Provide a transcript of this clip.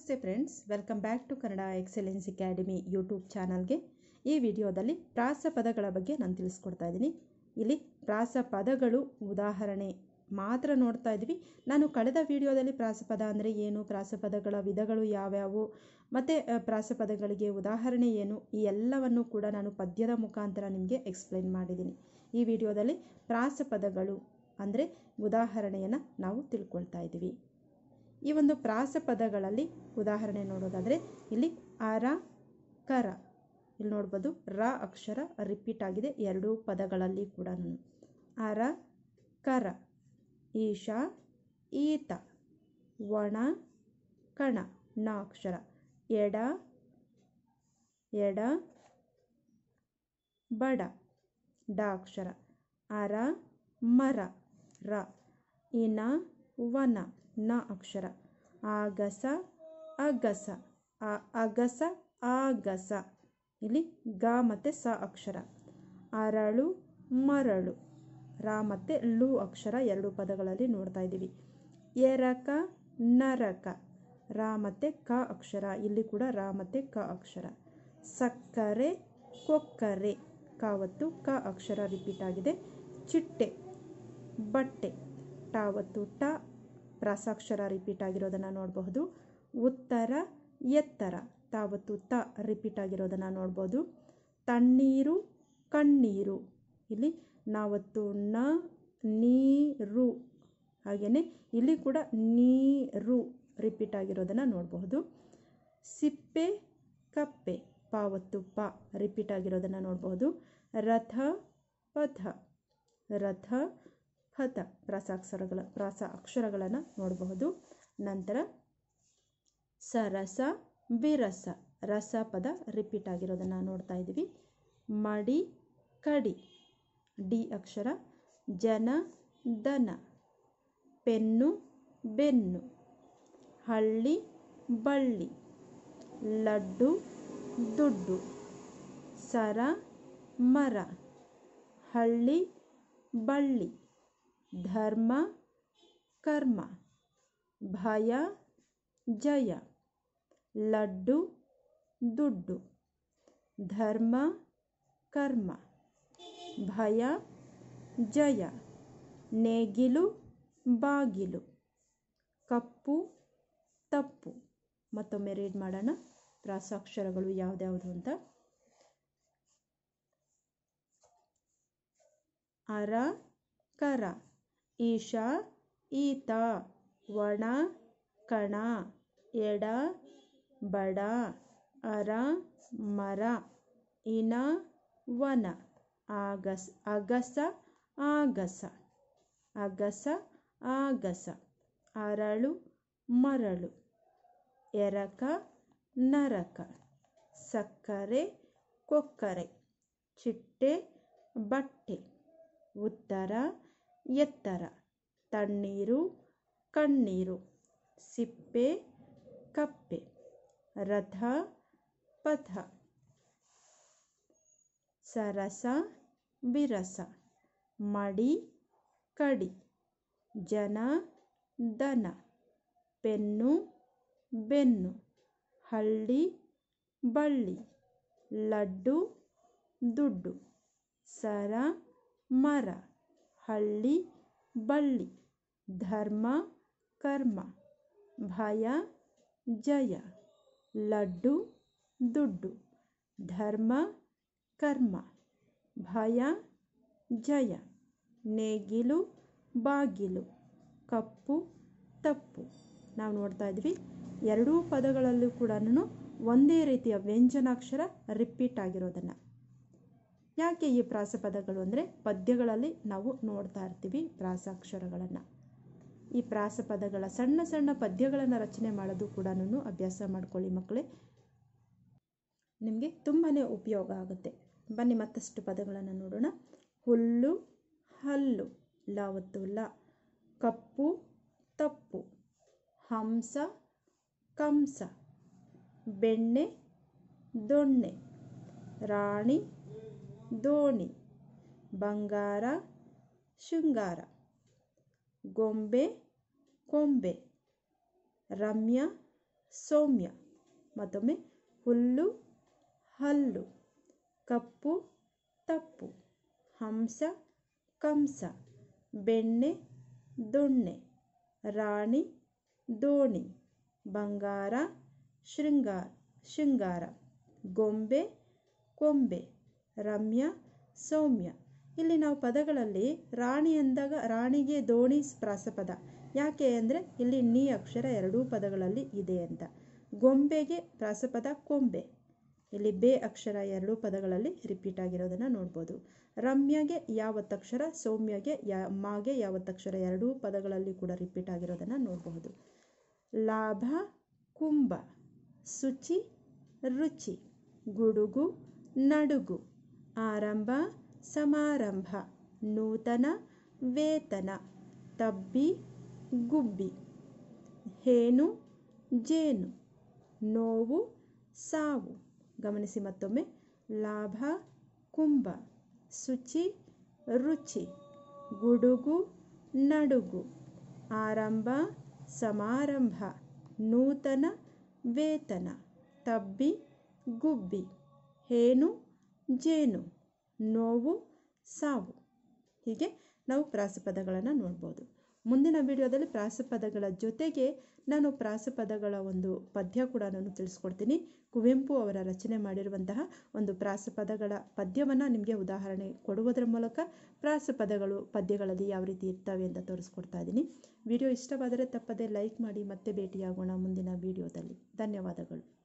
ನಮಸ್ತೆ friends welcome back to Kannada excellence academy YouTube ಚಾನಲ್ಗೆ ಈ ವಿಡಿಯೋದಲ್ಲಿ ಪ್ರಾಸ ಪದಗಳ ಬಗ್ಗೆ ನಾನು ತಿಳಿಸ್ಕೊಡ್ತಾ ಇದ್ದೀನಿ ಇಲ್ಲಿ ಪ್ರಾಸ ಪದಗಳು ಉದಾಹರಣೆ ಮಾತ್ರ ನೋಡ್ತಾ ಇದ್ವಿ ನಾನು ಕಳೆದ ವಿಡಿಯೋದಲ್ಲಿ ಪ್ರಾಸಪದ ಅಂದರೆ ಏನು ಪ್ರಾಸಪದಗಳ ವಿಧಗಳು ಯಾವ್ಯಾವು ಮತ್ತು ಪ್ರಾಸಪದಗಳಿಗೆ ಉದಾಹರಣೆ ಏನು ಈ ಎಲ್ಲವನ್ನು ಕೂಡ ನಾನು ಪದ್ಯದ ಮುಖಾಂತರ ನಿಮಗೆ ಎಕ್ಸ್ಪ್ಲೈನ್ ಮಾಡಿದ್ದೀನಿ ಈ ವಿಡಿಯೋದಲ್ಲಿ ಪ್ರಾಸಪದಗಳು ಅಂದರೆ ಉದಾಹರಣೆಯನ್ನು ನಾವು ತಿಳ್ಕೊಳ್ತಾ ಇದ್ದೀವಿ ಈ ಒಂದು ಪ್ರಾಸಪದಗಳಲ್ಲಿ ಉದಾಹರಣೆ ನೋಡೋದಾದರೆ ಇಲ್ಲಿ ಅರ ಕರ ಇಲ್ಲಿ ನೋಡ್ಬೋದು ರ ಅಕ್ಷರ ರಿಪೀಟ್ ಆಗಿದೆ ಎರಡೂ ಪದಗಳಲ್ಲಿ ಕೂಡ ಅರ ಕರ ಈಶ ಈತ ಒಣ ಕಣ ನ ಅಕ್ಷರ ಎಡ ಎಡ ಬಡ ಡ ಅಕ್ಷರ ಅರ ಮರ ರ ಇನ ವನ ನ ಅಕ್ಷರ ಆಗಸ ಅಗಸ ಆ ಅಗಸ ಆಗಸ ಇಲ್ಲಿ ಗ ಮತ್ತು ಸ ಅಕ್ಷರ ಅರಳು ಮರಳು ರ ಮತ್ತು ಲು ಅಕ್ಷರ ಎರಡು ಪದಗಳಲ್ಲಿ ನೋಡ್ತಾ ಇದ್ದೀವಿ ಎರಕ ನರಕ ರ ಮತ್ತು ಕ ಅಕ್ಷರ ಇಲ್ಲಿ ಕೂಡ ರ ಮತ್ತು ಕ ಅಕ್ಷರ ಸಕ್ಕರೆ ಕೊಕ್ಕರೆ ಕಾವತ್ತು ಕ ಅಕ್ಷರ ರಿಪೀಟ್ ಆಗಿದೆ ಚಿಟ್ಟೆ ಬಟ್ಟೆ ಟಾವತ್ತು ಟ ಪ್ರಾಸಾಕ್ಷರ ರಿಪೀಟ್ ಆಗಿರೋದನ್ನು ನೋಡಬಹುದು ಉತ್ತರ ಎತ್ತರ ತಾವತ್ತು ತ ರಿಪೀಟ್ ಆಗಿರೋದನ್ನು ನೋಡ್ಬೋದು ತಣ್ಣೀರು ಕಣ್ಣೀರು ಇಲ್ಲಿ ನಾವತ್ತು ನ ನೀರು ಹಾಗೆಯೇ ಇಲ್ಲಿ ಕೂಡ ನೀರು ರಿಪೀಟ್ ಆಗಿರೋದನ್ನು ನೋಡಬಹುದು ಸಿಪ್ಪೆ ಕಪ್ಪೆ ಪಾವತ್ತು ಪ ರಿಪೀಟ್ ಆಗಿರೋದನ್ನು ನೋಡಬಹುದು ರಥ ಪಥ ರಥ ಪಥ ಪ್ರಾಸಾಕ್ಷರಗಳ ಪ್ರಾಸ ಅಕ್ಷರಗಳನ್ನು ನೋಡಬಹುದು ನಂತರ ಸರಸ ವಿರಸ ರಸ ಪದ ರಿಪೀಟ್ ಆಗಿರೋದನ್ನು ನೋಡ್ತಾ ಇದ್ದೀವಿ ಮಡಿ ಕಡಿ ಡಿ ಅಕ್ಷರ ಜನ ದನ ಪೆನ್ನು ಬೆನ್ನು ಹಳ್ಳಿ ಬಳ್ಳಿ ಲಡ್ಡು ದುಡ್ಡು ಸರ ಮರ ಹಳ್ಳಿ ಬಳ್ಳಿ ಧರ್ಮ ಕರ್ಮ ಭಯ ಜಯ ಲಡ್ಡು ದುಡ್ಡು ಧರ್ಮ ಕರ್ಮ ಭಯ ಜಯ ನೇಗಿಲು ಬಾಗಿಲು ಕಪ್ಪು ತಪ್ಪು ಮತ್ತೊಮ್ಮೆ ರೀಡ್ ಮಾಡೋಣ ಪ್ರಾಸಾಕ್ಷರಗಳು ಯಾವುದ್ಯಾವುದು ಅಂತ ಅರ ಕರ ಈಶ ಈತ ಒಣ ಕಣ ಎಡ ಬಡ ಅರ ಮರ ಇನ ವನ ಆಗಸ್ ಅಗಸ ಆಗಸ ಅಗಸ ಆಗಸ ಅರಳು ಮರಳು ಎರಕ ನರಕ ಸಕ್ಕರೆ ಕೊಕ್ಕರೆ ಚಿಟ್ಟೆ ಬಟ್ಟೆ ಉತ್ತರ ಎತ್ತರ ತಣ್ಣೀರು ಕಣ್ಣೀರು ಸಿಪ್ಪೆ ಕಪ್ಪೆ ರಥ ಪಥ ಸರಸ ವಿರಸ ಮಡಿ ಕಡಿ ಜನ ದನ ಪೆನ್ನು ಬೆನ್ನು ಹಳ್ಳಿ ಬಳ್ಳಿ ಲಡ್ಡು ದುಡ್ಡು ಸರ ಮರ ಹಳ್ಳಿ ಬಳ್ಳಿ ಧರ್ಮ ಕರ್ಮ ಭಯ ಜಯ ಲಡ್ಡು ದುಡ್ಡು ಧರ್ಮ ಕರ್ಮ ಭಯ ಜಯ ನೇಗಿಲು ಬಾಗಿಲು ಕಪ್ಪು ತಪ್ಪು ನಾವು ನೋಡ್ತಾ ಇದ್ವಿ ಎರಡೂ ಪದಗಳಲ್ಲೂ ಕೂಡ ಒಂದೇ ರೀತಿಯ ವ್ಯಂಜನಾಕ್ಷರ ರಿಪೀಟ್ ಆಗಿರೋದನ್ನು ಯಾಕೆ ಈ ಪ್ರಾಸಪದಗಳು ಅಂದರೆ ಪದ್ಯಗಳಲ್ಲಿ ನಾವು ನೋಡ್ತಾ ಇರ್ತೀವಿ ಪ್ರಾಸಾಕ್ಷರಗಳನ್ನು ಈ ಪ್ರಾಸಪದಗಳ ಸಣ್ಣ ಸಣ್ಣ ಪದ್ಯಗಳನ್ನು ರಚನೆ ಮಾಡೋದು ಕೂಡ ಅಭ್ಯಾಸ ಮಾಡ್ಕೊಳ್ಳಿ ಮಕ್ಕಳೇ ನಿಮಗೆ ತುಂಬಾ ಉಪಯೋಗ ಆಗುತ್ತೆ ಬನ್ನಿ ಮತ್ತಷ್ಟು ಪದಗಳನ್ನು ನೋಡೋಣ ಹುಲ್ಲು ಹಲ್ಲು ಲಾವತ್ತು ಲ ಕಪ್ಪು ತಪ್ಪು ಹಂಸ ಕಂಸ ಬೆಣ್ಣೆ ದೊಣ್ಣೆ ರಾಣಿ ದೋಣಿ ಬಂಗಾರ ಶೃಂಗಾರ ಗೊಂಬೆ ಕೊಂಬೆ ರಮ್ಯ ಸೌಮ್ಯ ಮತ್ತೊಮ್ಮೆ ಹುಲ್ಲು ಹಲ್ಲು ಕಪ್ಪು ತಪ್ಪು ಹಂಸ ಕಂಸ ಬೆಣ್ಣೆ ದೊಣ್ಣೆ ರಾಣಿ ದೋಣಿ ಬಂಗಾರ ಶೃಂಗಾರ ಶೃಂಗಾರ ಗೊಂಬೆ ಕೊಂಬೆ ರಮ್ಯ ಸೌಮ್ಯ ಇಲ್ಲಿ ನಾವು ಪದಗಳಲ್ಲಿ ರಾಣಿ ಎಂದಾಗ ರಾಣಿಗೆ ದೋಣಿ ಪ್ರಾಸಪದ ಯಾಕೆ ಅಂದರೆ ಇಲ್ಲಿ ನೀ ಅಕ್ಷರ ಎರಡೂ ಪದಗಳಲ್ಲಿ ಇದೆ ಅಂತ ಗೊಂಬೆಗೆ ಪ್ರಾಸಪದ ಕೊಂಬೆ ಇಲ್ಲಿ ಬೇ ಅಕ್ಷರ ಎರಡೂ ಪದಗಳಲ್ಲಿ ರಿಪೀಟ್ ಆಗಿರೋದನ್ನು ನೋಡ್ಬೋದು ರಮ್ಯಗೆ ಯಾವತ್ತಕ್ಷರ ಸೌಮ್ಯಗೆ ಯಾ ಮಾಗೆ ಯಾವತ್ತಕ್ಷರ ಎರಡೂ ಪದಗಳಲ್ಲಿ ಕೂಡ ರಿಪೀಟ್ ಆಗಿರೋದನ್ನು ನೋಡಬಹುದು ಲಾಭ ಕುಂಭ ಶುಚಿ ರುಚಿ ಗುಡುಗು ನಡುಗು ಆರಂಭ ಸಮಾರಂಭ ನೂತನ ವೇತನ ತಬ್ಬಿ ಗುಬ್ಬಿ ಹೇನು ಜೇನು ನೋವು ಸಾವು ಗಮನಿಸಿ ಮತ್ತೊಮ್ಮೆ ಲಾಭ ಕುಂಭ ಶುಚಿ ರುಚಿ ಗುಡುಗು ನಡುಗು ಆರಂಭ ಸಮಾರಂಭ ನೂತನ ವೇತನ ತಬ್ಬಿ ಗುಬ್ಬಿ ಹೇನು ಜೇನು ನೋವು ಸಾವು ಹೀಗೆ ನಾವು ಪ್ರಾಸಪದಗಳನ್ನು ನೋಡ್ಬೋದು ಮುಂದಿನ ವಿಡಿಯೋದಲ್ಲಿ ಪ್ರಾಸಪದಗಳ ಜೊತೆಗೆ ನಾನು ಪ್ರಾಸಪದಗಳ ಒಂದು ಪದ್ಯ ಕೂಡ ನಾನು ತಿಳಿಸ್ಕೊಡ್ತೀನಿ ಕುವೆಂಪು ಅವರ ರಚನೆ ಮಾಡಿರುವಂತಹ ಒಂದು ಪ್ರಾಸಪದಗಳ ಪದ್ಯವನ್ನು ನಿಮಗೆ ಉದಾಹರಣೆ ಕೊಡುವುದರ ಮೂಲಕ ಪ್ರಾಸಪದಗಳು ಪದ್ಯಗಳಲ್ಲಿ ಯಾವ ರೀತಿ ಇರ್ತವೆ ಅಂತ ತೋರಿಸ್ಕೊಡ್ತಾ ಇದ್ದೀನಿ ವಿಡಿಯೋ ಇಷ್ಟವಾದರೆ ತಪ್ಪದೆ ಲೈಕ್ ಮಾಡಿ ಮತ್ತೆ ಭೇಟಿಯಾಗೋಣ ಮುಂದಿನ ವಿಡಿಯೋದಲ್ಲಿ ಧನ್ಯವಾದಗಳು